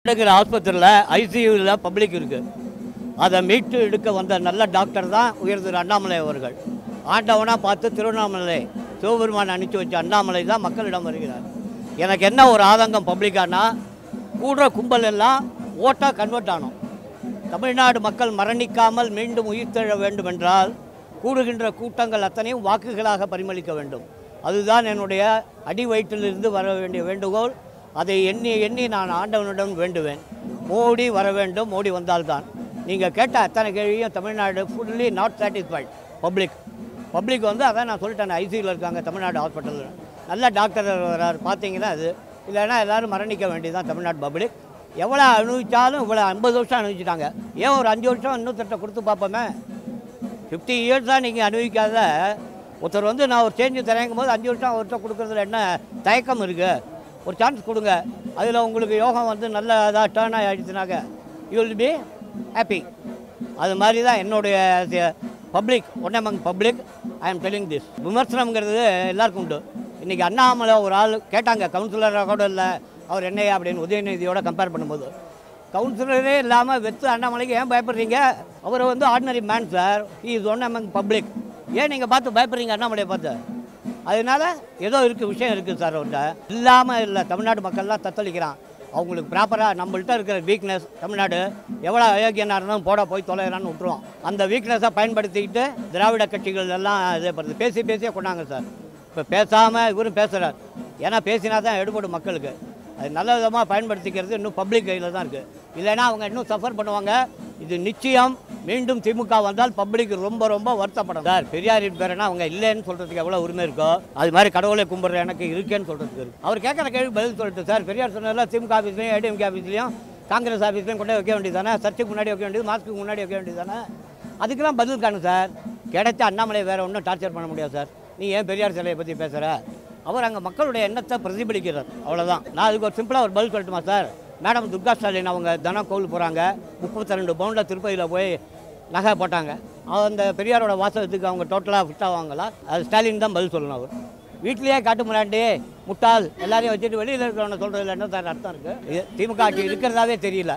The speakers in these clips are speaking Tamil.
இருக்கிற ஆஸ்பத்திரியில் ஐசியூவில் பப்ளிக் இருக்குது அதை மீட்டு எடுக்க வந்த நல்ல டாக்டர் தான் உயர் திரு அண்ணாமலை அவர்கள் ஆண்டவனாக பார்த்து திருவண்ணாமலை சிவபெருமான் அனுப்பிச்சு வச்ச அண்ணாமலை தான் மக்களிடம் வருகிறார் எனக்கு என்ன ஒரு ஆதங்கம் பப்ளிக்கானா கூடுற கும்பல் எல்லாம் ஓட்டாக கன்வெர்ட் ஆனோம் தமிழ்நாடு மக்கள் மரணிக்காமல் மீண்டும் உயிர்த்தெழ வேண்டுமென்றால் கூடுகின்ற கூட்டங்கள் அத்தனையும் வாக்குகளாக பரிமளிக்க வேண்டும் அதுதான் என்னுடைய அடி வயிற்றிலிருந்து வர வேண்டிய வேண்டுகோள் அதை எண்ணி எண்ணி நான் ஆண்டவனிடம் வேண்டுவேன் மோடி வர வேண்டும் மோடி வந்தால்தான் நீங்கள் கேட்ட அத்தனை கேள்வியும் Tamil Nadu fully not satisfied public public வந்து அதான் நான் சொல்லிட்டேன் ஐசியூவில் இருக்காங்க தமிழ்நாடு ஹாஸ்பிட்டலில் நல்ல டாக்டர் வர்றாரு பார்த்தீங்கன்னா அது இல்லைன்னா எல்லாரும் மரணிக்க வேண்டியதுதான் தமிழ்நாடு பப்ளிக் எவ்வளோ அனுபவிச்சாலும் இவ்வளோ ஐம்பது வருஷம் அனுபவிச்சிட்டாங்க ஏன் ஒரு அஞ்சு வருஷம் இன்னொருத்தட்ட கொடுத்து பார்ப்போமே ஃபிஃப்டி இயர்ஸ் தான் நீங்கள் அனுபவிக்காத ஒருத்தர் வந்து நான் ஒரு சேஞ்சு தரேங்கும் போது அஞ்சு வருஷம் அவர்கிட்ட கொடுக்குறதுல என்ன தயக்கம் இருக்குது ஒரு சான்ஸ் கொடுங்க அதில் உங்களுக்கு யோகம் வந்து நல்ல இதாக டேர்ன் ஆகிடுச்சுனாக்க யூ வில் பி ஹாப்பி அது மாதிரி தான் என்னுடைய public one among public I am telling this விமர்சனம்ங்கிறது எல்லாருக்கும் உண்டு இன்றைக்கி அண்ணாமலை ஒரு ஆள் கேட்டாங்க கவுன்சிலராக கூட இல்லை அவர் என்னையா அப்படின்னு உதயநிதியோட கம்பேர் பண்ணும்போது கவுன்சிலரே இல்லாமல் வெத்து அண்ணாமலைக்கு ஏன் பயப்படுறீங்க அவர் வந்து ordinary man sir he is one among public ஏன் நீங்கள் பார்த்து பயப்படுறீங்க அண்ணாமலையை பார்த்து அதனால ஏதோ இருக்குது விஷயம் இருக்குது சார் அவர்கிட்ட இல்லாமல் இல்லை தமிழ்நாடு மக்கள்லாம் தத்தளிக்கிறான் அவங்களுக்கு ப்ராப்பராக நம்மள்ட்ட இருக்கிற வீக்னஸ் தமிழ்நாடு எவ்வளோ அயோக்கியனாக இருந்தாலும் போட போய் தொலைகிறான்னு விட்டுருவோம் அந்த வீக்னஸை பயன்படுத்திக்கிட்டு திராவிட கட்சிகள் எல்லாம் இதே பண்ணுறது பேசி பேசியே கொண்டாங்க சார் இப்போ பேசாமல் இவரும் பேசுகிறார் ஏன்னா பேசினா தான் எடுபடும் மக்களுக்கு அது நல்ல விதமாக பயன்படுத்திக்கிறது இன்னும் பப்ளிக் கையில் தான் இருக்குது இல்லைன்னா அவங்க இன்னும் சஃபர் பண்ணுவாங்க இது நிச்சயம் மீண்டும் திமுக வந்தால் பப்ளிக் ரொம்ப ரொம்ப வருத்தப்படும் சார் பெரியாரின் பேரனா அவங்க இல்லைன்னு சொல்கிறதுக்கு எவ்வளோ உரிமை இருக்கோ அது மாதிரி கடவுளை கும்பிட்ற எனக்கு இருக்கேன்னு சொல்கிறதுக்கு இருக்கு அவர் கேட்குற கேள்வி பதில் சொல்லிட்டு சார் பெரியார் சொன்னதெல்லாம் திமுக ஆஃபீஸ்லையும் ஏடிஎம்கே ஆஃபீஸ்லையும் காங்கிரஸ் ஆஃபீஸ்லையும் கொண்டு போய் வைக்க வேண்டியதானே சர்ச்சுக்கு முன்னாடி வைக்க வேண்டியது மாஸ்க்கு முன்னாடி வைக்க வேண்டியதானே அதுக்கெல்லாம் பதில் காணும் சார் கிடைச்ச அண்ணாமலை வேற ஒன்றும் டார்ச்சர் பண்ண முடியாது சார் நீ ஏன் பெரியார் சிலையை பற்றி பேசுகிற அவர் அங்கே மக்களுடைய எண்ணத்தை பிரதிபலிக்கிறார் அவ்வளோதான் நான் அதுக்கு ஒரு சிம்பிளாக ஒரு பதில் சொல்லட்டுமா சார் மேடம் துர்கா ஸ்டாலின் அவங்க தினம் கோவில் போகிறாங்க முப்பத்தி ரெண்டு பவுண்டில் திருப்பதியில் போய் நகை போட்டாங்க அந்த பெரியாரோட வாசகத்துக்கு அவங்க டோட்டலாக ஃபிட் ஆவாங்களா அது ஸ்டாலின் தான் பதில் சொல்லணும் அவர் வீட்லேயே காட்டு முன்னாடி முட்டாள் எல்லாரையும் வச்சுட்டு வெளியில் இருக்கிறவனை சொல்கிறதுல என்ன சார் அர்த்தம் இருக்குது திமுக ஆட்சி இருக்கிறதாவே தெரியல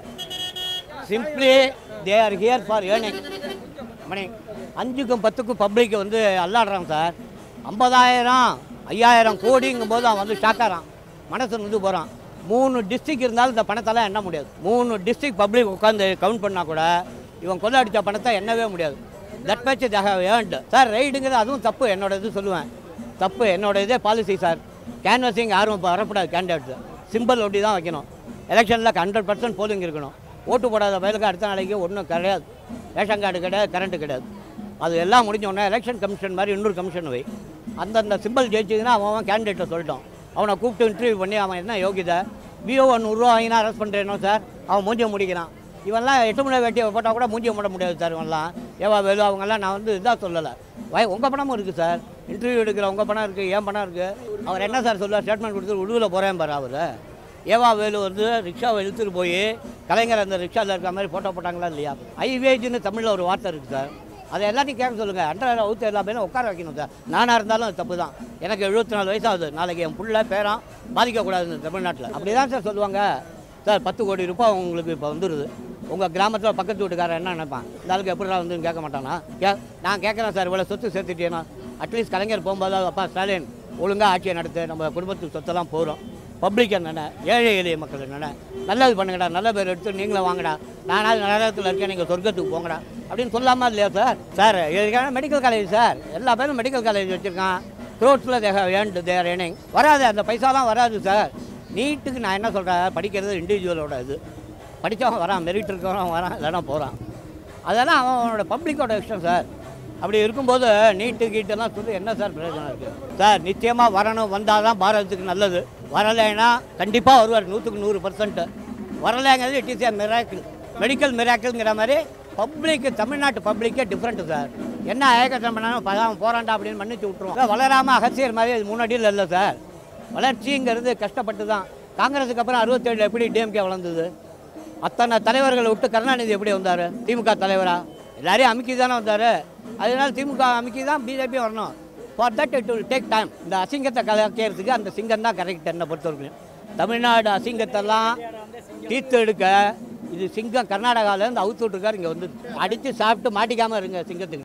simply they are here for earning money அஞ்சுக்கும் பத்துக்கும் பப்ளிக் வந்து அல்லாடுறான் சார் ஐம்பதாயிரம் ஐயாயிரம் கோடிங்கும் போது அவன் வந்து ஷாக்காரான் மனசு வந்து போகிறான் மூணு டிஸ்ட்ரிக் இருந்தாலும் இந்த பணத்தெல்லாம் எண்ண முடியாது மூணு டிஸ்ட்ரிக் பப்ளிக் உட்காந்து கவுண்ட் பண்ணால் கூட இவன் கொள்ள அடித்த பணத்தை எண்ணவே முடியாது that much they earned sir ரைடுங்கிறது அதுவும் தப்பு என்னோட இது சொல்லுவேன் தப்பு என்னோட இதே பாலிசி சார் கேன்வசிங் யாரும் இப்போ வரக்கூடாது கேண்டிடேட்ஸ் சிம்பிள் ஒட்டி தான் வைக்கணும் எலெக்ஷனில் ஹண்ட்ரட் பர்சன்ட் போலிங் இருக்கணும் ஓட்டு போடாத வயலுக்கு அடுத்த நாளைக்கு ஒன்றும் கிடையாது ரேஷன் கார்டு கிடையாது கரண்ட்டு கிடையாது அது எல்லாம் முடிஞ்ச உடனே எலெக்ஷன் கமிஷன் மாதிரி இன்னொரு கமிஷன் வை அந்தந்த சிம்பிள் ஜெயிச்சதுன்னா அவன் அவன் கேண்டிடேட்டை சொல்லிட்டோம் அவனை கூப்பிட்டு இன்டர்வியூ பண்ணி அவன் என்ன யோகிதை விஓ நூறுரூவா வாங்கினா அரெஸ்ட் பண்ணுறேனோ சார் அவன் மூஞ்சிய முடிக்கிறான் இவன்லாம் எட்டு மணி வேட்டியை போட்டால் கூட மூஞ்சிய மூட முடியாது சார் இவன்லாம் ஏவா வேலு அவங்கெல்லாம் நான் வந்து இதாக சொல்லலை வய உங்கள் பணமும் இருக்குது சார் இன்டர்வியூ எடுக்கிற உங்கள் பணம் இருக்குது ஏன் பணம் இருக்குது அவர் என்ன சார் சொல்லுவார் ஸ்டேட்மெண்ட் கொடுத்து உழுவில் போகிறேன் பாரு அவர் ஏவா வேலு வந்து ரிக்ஷாவை இழுத்துட்டு போய் கலைஞர் அந்த ரிக்ஷாவில் இருக்கிற மாதிரி ஃபோட்டோ போட்டாங்களா இல்லையா ஐவேஜ்னு தமிழில் ஒரு வார்த்தை இருக்குது சார் அதை எல்லாத்தையும் கேட்க சொல்லுங்கள் அண்டர் அவுத்து எல்லா பேரும் உட்கார வைக்கணும் சார் நானாக இருந்தாலும் அது தப்பு தான் எனக்கு எழுபத்தி நாலு வயசாகுது நாளைக்கு என் புள்ள பேரான் பாதிக்கக்கூடாது இந்த தமிழ்நாட்டில் அப்படி தான் சார் சொல்லுவாங்க சார் பத்து கோடி ரூபாய் உங்களுக்கு இப்போ வந்துடுது உங்கள் கிராமத்தில் பக்கத்து வீட்டுக்காரன் என்ன நினைப்பான் இந்த ஆளுக்கு எப்படிடா வந்து கேட்க மாட்டானா கே நான் கேட்குறேன் சார் இவ்வளோ சொத்து சேர்த்துட்டேனா அட்லீஸ்ட் கலைஞர் போகும்போது அப்பா ஸ்டாலின் ஒழுங்காக ஆட்சியை நடத்து நம்ம குடும்பத்துக்கு சொத்தெல்லாம் போகிறோம் பப்ளிக் என்னென்ன ஏழை எளிய மக்கள் என்னென்ன நல்லது பண்ணுங்கடா நல்ல பேர் எடுத்து நீங்களும் வாங்கடா நானாவது நரகத்தில் இருக்கேன் நீங்கள் சொர்க்கத்துக்கு போங்கடா அப்படின்னு சொல்லாமா இல்லையா சார் சார் இதுக்கான மெடிக்கல் காலேஜ் சார் எல்லா பேரும் மெடிக்கல் காலேஜ் வச்சுருக்கான் ரோட்ஸில் தேக ஏண்டு தேர் ஏனிங் வராது அந்த பைசாலாம் வராது சார் நீட்டுக்கு நான் என்ன சொல்கிறேன் படிக்கிறது இண்டிவிஜுவலோட இது படித்தவன் வரான் மெரிட் இருக்கிறவன் வரான் இல்லைன்னா போகிறான் அதெல்லாம் அவன் அவனோட பப்ளிக்கோட இஷ்டம் சார் அப்படி இருக்கும்போது நீட்டு கீட்டெல்லாம் சொல்லி என்ன சார் பிரயோஜனம் இருக்குது சார் நிச்சயமாக வரணும் வந்தால் தான் பாரதத்துக்கு நல்லது வரலைன்னா கண்டிப்பாக வருவார் நூற்றுக்கு நூறு பர்சன்ட்டு வரலைங்கிறது it is a miracle medical மிராக்கிள்ங்கிற மாதிரி பப்ளிக்கு தமிழ்நாட்டு பப்ளிக்கே டிஃப்ரெண்ட்டு சார் என்ன ஏகத்தம் பண்ணாலும் பதாம் போராண்டா அப்படின்னு மன்னிச்சு விட்ருவோம் வளராமல் அகசியர் மாதிரி அது முன்னாடியில் இல்லை சார் வளர்ச்சிங்கிறது கஷ்டப்பட்டு தான் காங்கிரஸுக்கு அப்புறம் அறுபத்தேழில் எப்படி டிஎம்கே வளர்ந்தது அத்தனை தலைவர்களை விட்டு கருணாநிதி எப்படி வந்தார் திமுக தலைவரா எல்லாரையும் அமுக்கி தானே வந்தார் அதனால திமுக அமுக்கி தான் பிஜேபி வரணும் for that it will take time இந்த அசிங்கத்தை கலக்கிறதுக்கு அந்த சிங்கம் தான் கரெக்ட் என்னை பொறுத்தவரைக்கும் தமிழ்நாடு அசிங்கத்தெல்லாம் தீர்த்து எடுக்க இது சிங்கம் கர்நாடகாவிலேருந்து அவுத்து விட்டுருக்காரு இங்கே வந்து அடித்து சாப்பிட்டு மாட்டிக்காமல் இருங்க சிங்கத்துக்கு